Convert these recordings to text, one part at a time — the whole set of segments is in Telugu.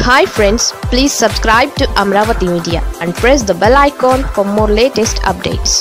hi friends please subscribe to Amaravati media and press the bell icon for more latest updates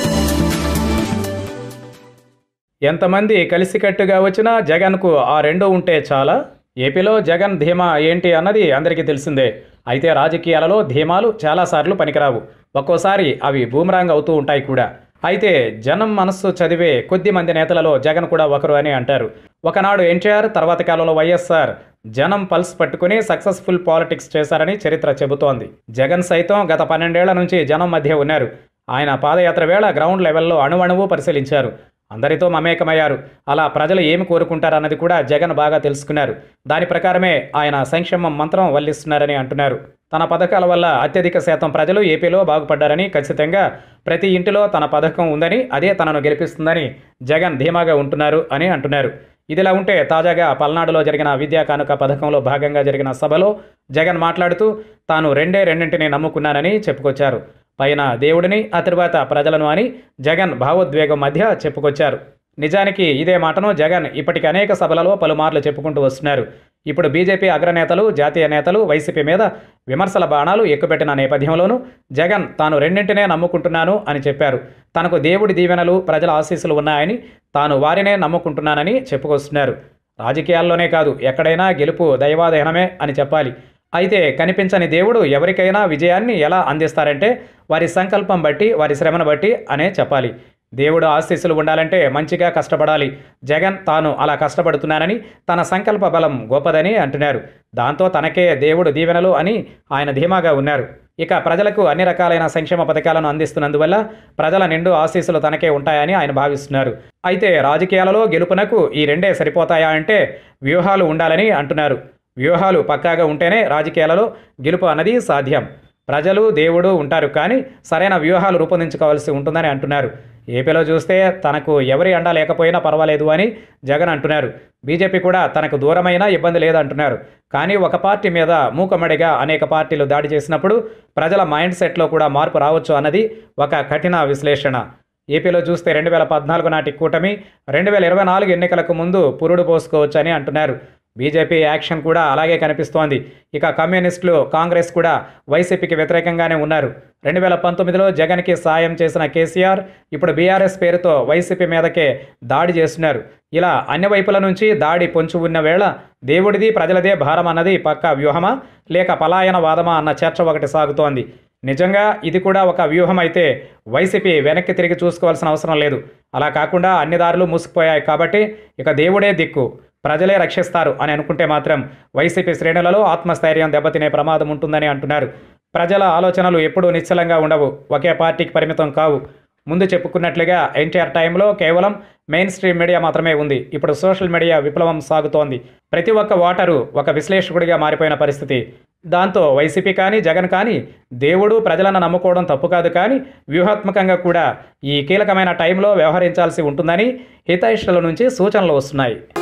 ఎంతమంది కలిసికట్టుగా వచ్చినా జగన్కు ఆ రెండు ఉంటే చాలా ఏపీలో జగన్ ధీమా ఏంటి అన్నది అందరికీ తెలిసిందే అయితే రాజకీయాలలో ధీమాలు చాలాసార్లు పనికిరావు ఒక్కోసారి అవి బూమరాంగ్ అవుతూ ఉంటాయి కూడా అయితే జనం మనస్సు చదివే కొద్ది మంది నేతలలో జగన్ కూడా ఒకరు అని అంటారు ఒకనాడు ఎన్టీఆర్ తర్వాత కాలంలో వైఎస్ఆర్ జనం పల్స్ పట్టుకుని సక్సెస్ఫుల్ పాలిటిక్స్ చేశారని చరిత్ర చెబుతోంది జగన్ సైతం గత పన్నెండేళ్ల నుంచి జనం మధ్య ఉన్నారు ఆయన పాదయాత్ర వేళ గ్రౌండ్ లెవెల్లో అణువణువు పరిశీలించారు అందరితో మమేకమయ్యారు అలా ప్రజలు ఏమి కోరుకుంటారన్నది కూడా జగన్ బాగా తెలుసుకున్నారు దాని ప్రకారమే ఆయన సంక్షేమం మంత్రం వల్లిస్తున్నారని అంటున్నారు తన పథకాల వల్ల అత్యధిక శాతం ప్రజలు ఏపీలో బాగుపడ్డారని ఖచ్చితంగా ప్రతి ఇంటిలో తన పథకం ఉందని అదే తనను గెలిపిస్తుందని జగన్ ధీమాగా ఉంటున్నారు అని అంటున్నారు ఇదిలా ఉంటే తాజాగా పల్నాడులో జరిగిన విద్యా కానుక పథకంలో భాగంగా జరిగిన సభలో జగన్ మాట్లాడుతూ తాను రెండే రెండింటిని నమ్ముకున్నానని చెప్పుకొచ్చారు పైన దేవుడిని ఆ తరువాత ప్రజలను అని జగన్ భావోద్వేగం మధ్య చెప్పుకొచ్చారు నిజానికి ఇదే మాటను జగన్ ఇప్పటికి అనేక సభలలో పలుమార్లు చెప్పుకుంటూ వస్తున్నారు ఇప్పుడు బీజేపీ అగ్రనేతలు జాతీయ నేతలు వైసీపీ మీద విమర్శల బాణాలు ఎక్కుపెట్టిన నేపథ్యంలోనూ జగన్ తాను రెండింటినే నమ్ముకుంటున్నాను అని చెప్పారు తనకు దేవుడి దీవెనలు ప్రజల ఆశీస్సులు ఉన్నాయని తాను వారినే నమ్ముకుంటున్నానని చెప్పుకొస్తున్నారు రాజకీయాల్లోనే కాదు ఎక్కడైనా గెలుపు దైవాధీనమే అని చెప్పాలి అయితే కనిపించని దేవుడు ఎవరికైనా విజయాన్ని ఎలా అందిస్తారంటే వారి సంకల్పం బట్టి వారి శ్రమను బట్టి అనే చెప్పాలి దేవుడు ఆశీస్సులు ఉండాలంటే మంచిగా కష్టపడాలి జగన్ తాను అలా కష్టపడుతున్నానని తన సంకల్ప బలం గొప్పదని అంటున్నారు దాంతో తనకే దేవుడు దీవెనలు అని ఆయన ధీమాగా ఉన్నారు ఇక ప్రజలకు అన్ని రకాలైన సంక్షేమ పథకాలను అందిస్తున్నందువల్ల ప్రజల నిండు ఆశీస్సులు తనకే ఉంటాయని ఆయన భావిస్తున్నారు అయితే రాజకీయాలలో గెలుపునకు ఈ రెండే సరిపోతాయా అంటే వ్యూహాలు ఉండాలని అంటున్నారు వ్యూహాలు పక్కాగా ఉంటేనే రాజకీయాలలో గెలుపు అన్నది సాధ్యం ప్రజలు దేవుడు ఉంటారు కానీ సరైన వ్యూహాలు రూపొందించుకోవాల్సి ఉంటుందని అంటున్నారు ఏపీలో చూస్తే తనకు ఎవరి అండ లేకపోయినా పర్వాలేదు అని జగన్ అంటున్నారు బీజేపీ కూడా తనకు దూరమైనా ఇబ్బంది లేదంటున్నారు కానీ ఒక పార్టీ మీద మూకమ్మడిగా అనేక పార్టీలు దాడి చేసినప్పుడు ప్రజల మైండ్ సెట్లో కూడా మార్పు రావచ్చు అన్నది ఒక కఠిన విశ్లేషణ ఏపీలో చూస్తే రెండు వేల పద్నాలుగు నాటి కూటమి రెండు వేల ఇరవై నాలుగు ఎన్నికలకు ముందు పురుడు పోసుకోవచ్చని అంటున్నారు బీజేపీ యాక్షన్ కూడా అలాగే కనిపిస్తోంది ఇక కమ్యూనిస్టులు కాంగ్రెస్ కూడా వైసీపీకి వ్యతిరేకంగానే ఉన్నారు రెండు వేల పంతొమ్మిదిలో జగన్కి సాయం చేసిన కేసీఆర్ ఇప్పుడు బీఆర్ఎస్ పేరుతో వైసీపీ మీదకే దాడి చేస్తున్నారు ఇలా అన్ని వైపుల నుంచి దాడి పొంచి ఉన్న వేళ దేవుడిది ప్రజలదే భారం అన్నది పక్కా వ్యూహమా లేక పలాయన వాదమా అన్న చర్చ ఒకటి సాగుతోంది నిజంగా ఇది కూడా ఒక వ్యూహం అయితే వైసీపీ వెనక్కి తిరిగి చూసుకోవాల్సిన అవసరం లేదు అలా కాకుండా అన్ని దారులు మూసుకుపోయాయి కాబట్టి ఇక దేవుడే దిక్కు ప్రజలే రక్షిస్తారు అని అనుకుంటే మాత్రం వైసీపీ శ్రేణులలో ఆత్మస్థైర్యం దెబ్బతినే ప్రమాదం ఉంటుందని అంటున్నారు ప్రజల ఆలోచనలు ఎప్పుడూ నిశ్చలంగా ఉండవు ఒకే పార్టీకి పరిమితం కావు ముందు చెప్పుకున్నట్లుగా ఎన్టీఆర్ టైంలో కేవలం మెయిన్ స్ట్రీమ్ మీడియా మాత్రమే ఉంది ఇప్పుడు సోషల్ మీడియా విప్లవం సాగుతోంది ప్రతి ఒక్క ఓటరు ఒక విశ్లేషకుడిగా మారిపోయిన పరిస్థితి దాంతో వైసీపీ కానీ జగన్ కానీ దేవుడు ప్రజలను నమ్ముకోవడం తప్పు కాదు కానీ వ్యూహాత్మకంగా కూడా ఈ కీలకమైన టైంలో వ్యవహరించాల్సి ఉంటుందని హితైషుల నుంచి సూచనలు వస్తున్నాయి